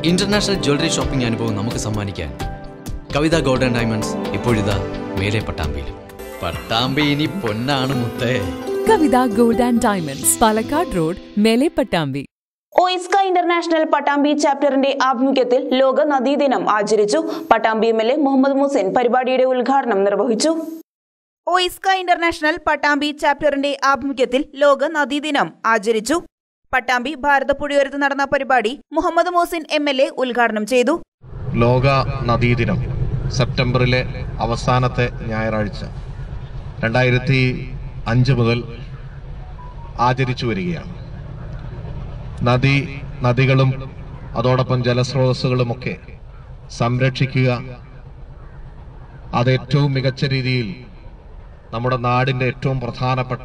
international jewellery shopping അനുഭവം നമുക്ക് സമ്മാനിക്കാൻ കവിത golden diamonds ഇപ്പോഴിതാ മേലെ പട്ടാമ്പിയിലും പട്ടാമ്പി ഇനി പൊന്നാണ് മുത്തേ Kavitha gold and diamonds Palakkad road മേലെ പട്ടാമ്പി ഒയിസ്ക ഇന്റർനാഷണൽ പട്ടാമ്പി ചാപ്റ്ററിന്റെ ആഭിമുഖ്യത്തിൽ ലോക നദീദിനം ആചരിച്ചു Pattambi M L A Muhammad Muhsin പരിപാടിയുടെ ഉദ്ഘാടനം നിർവഹിച്ചു ഒയിസ്ക ഇന്റർനാഷണൽ പട്ടാമ്പി ചാപ്റ്ററിന്റെ ആഭിമുഖ്യത്തിൽ ലോക നദീദിനം ആചരിച്ചു പട്ടാമ്പി ഭാരതപ്പുഴയോരത്ത് നടന്ന പരിപാടി Muhammad Muhsin M L A ഉദ്ഘാടനം ചെയ്തു ലോക നദീദിനം സെപ്റ്റംബറിലെ അവസാനത്തെ ഞായറാഴ്ച രണ്ടായിരത്തി അഞ്ച് മുതൽ ആചരിച്ചു വരികയാണ് നദി നദികളും അതോടൊപ്പം ജലസ്രോതസ്സുകളുമൊക്കെ സംരക്ഷിക്കുക അത് ഏറ്റവും മികച്ച രീതിയിൽ നമ്മുടെ നാടിൻ്റെ ഏറ്റവും പ്രധാനപ്പെട്ട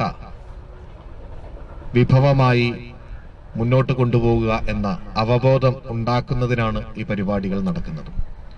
വിഭവമായി മുന്നോട്ട് കൊണ്ടുപോകുക എന്ന അവബോധം ഉണ്ടാക്കുന്നതിനാണ് ഈ പരിപാടികൾ നടക്കുന്നത്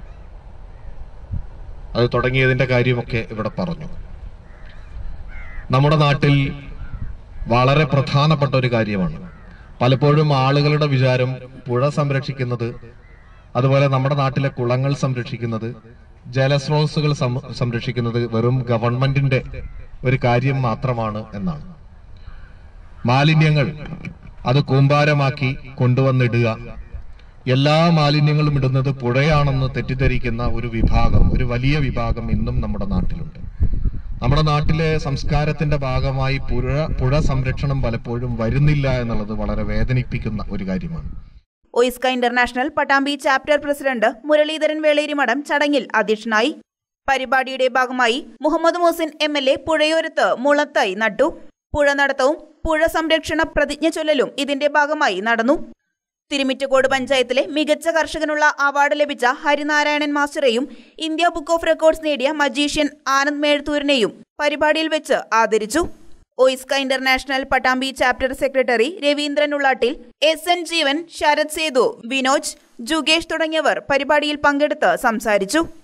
അത് തുടങ്ങിയതിന്റെ കാര്യമൊക്കെ ഇവിടെ പറഞ്ഞു നമ്മുടെ നാട്ടിൽ വളരെ പ്രധാനപ്പെട്ട ഒരു കാര്യമാണ് പലപ്പോഴും ആളുകളുടെ വിചാരം പുഴ സംരക്ഷിക്കുന്നത് അതുപോലെ നമ്മുടെ നാട്ടിലെ കുളങ്ങൾ സംരക്ഷിക്കുന്നത് ജലസ്രോതസ്സുകൾ സം- സംരക്ഷിക്കുന്നത് വെറും ഗവൺമെന്റിന്റെ ഒരു കാര്യം മാത്രമാണ് എന്നാണ് മാലിന്യങ്ങൾ അത് കൂമ്പാരമാക്കി കൊണ്ടുവന്നിടുക എല്ലാ മാലിന്യങ്ങളും ഇടുന്നത് പുഴയാണെന്ന് തെറ്റിദ്ധരിക്കുന്ന ഒരു വിഭാഗം ഒരു വലിയ വിഭാഗം ഇന്നും നമ്മുടെ നാട്ടിലുണ്ട് നമ്മുടെ നാട്ടിലെ സംസ്കാരത്തിന്റെ ഭാഗമായി പുഴ പുഴ സംരക്ഷണം പലപ്പോഴും വരുന്നില്ല എന്നുള്ളത് വളരെ വേദനിപ്പിക്കുന്ന ഒരു കാര്യമാണ് OISCA international Pattambi chapter president Muraleedharan Velerimadham ചടങ്ങിൽ അധ്യക്ഷനായി പരിപാടിയുടെ ഭാഗമായി Muhammad Muhsin M L A പുഴയോരത്ത് മുളത്തൈ നട്ടു പുഴ നടത്തവും പുഴ സംരക്ഷണ പ്രതിജ്ഞ ചൊല്ലലും ഇതിന്റെ ഭാഗമായി നടന്നു തിരുമിറ്റക്കോട് പഞ്ചായത്തിലെ മികച്ച കർഷകനുള്ള അവാർഡ് ലഭിച്ച ഹരിനാരായണൻ മാസ്റ്ററെയും ഇന്ത്യ ബുക്ക് ഓഫ് റെക്കോർഡ്സ് നേടിയ മജീഷ്യൻ ആനന്ദ് മേഴ്ത്തൂരിനെയും പരിപാടിയിൽ വെച്ച് ആദരിച്ചു OISCA international Pattambi chapter secretary Raveendran Ullattil S N Jeevan Sarath Sethu Vinoj ജുഗേഷ് തുടങ്ങിയവർ പരിപാടിയിൽ പങ്കെടുത്ത് സംസാരിച്ചു